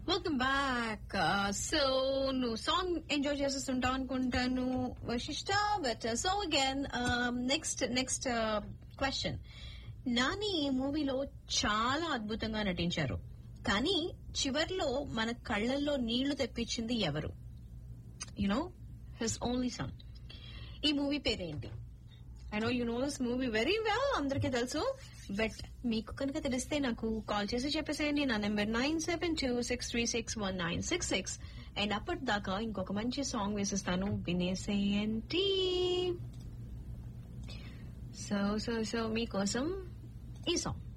welcome back so నువ్వు song enjoy చేసేస్తుంటావు అనుకుంటాను Vasishta but so again next next question Nani ఈ మూవీలో చాలా అద్భుతంగా నటించారు కానీ చివర్లో మన కళ్ళల్లో నీళ్లు తెప్పించింది ఎవరు యునో హిస్ ఓన్లీ సన్ ఈ మూవీ పేరేంటి I know you know this movie very well అందరికీ తెలుసు బట్ మీకు కనుక తెలిస్తే నాకు కాల్ చేసి చెప్పేసేయండి నా number nine seven two six three six one nine six six and అప్పటిదాకా ఇంకొక మంచి సాంగ్ వేసిస్తాను వినేసేయండి సో సో సో మీకోసం ఈ సాంగ్